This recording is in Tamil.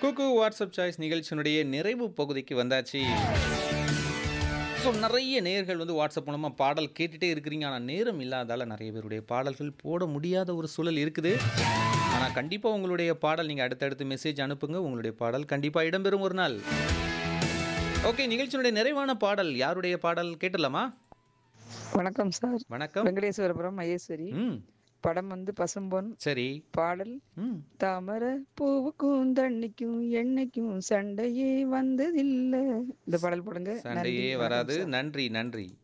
குக்கு வாட்ஸ்அப் சாய்ஸ் நிகழ்ச்சியினுடைய நிறைவு பகுதிக்கு வந்தாச்சு ஸோ நிறைய நேயர்கள் வந்து வாட்ஸ்அப் மூலமாக பாடல் கேட்டுகிட்டே இருக்கிறீங்க ஆனால் நேரம் இல்லாதால நிறைய பேருடைய பாடல்கள் போட முடியாத ஒரு சூழல் இருக்குது ஆனால் கண்டிப்பாக உங்களுடைய பாடல் நீங்கள் அடுத்தடுத்து மெசேஜ் அனுப்புங்க உங்களுடைய பாடல் கண்டிப்பாக இடம்பெறும் ஒரு நாள் ஓகே நிகழ்ச்சியினுடைய நிறைவான பாடல் யாருடைய பாடல் கேட்டுடலாமா வணக்கம் சார் வணக்கம் வெங்கடேஸ்வரபுரம் மகேஸ்வரி ம் படம் வந்து பசும்பொன் சரி பாடல் ம் தாமரை பூவுக்கும் தண்ணிக்கும் எண்ணெய்க்கும் சண்டையே வந்ததில்லை இந்த பாடல் போடுங்க சண்டையே நன்றி, வராது வணக்கம் சார். நன்றி நன்றி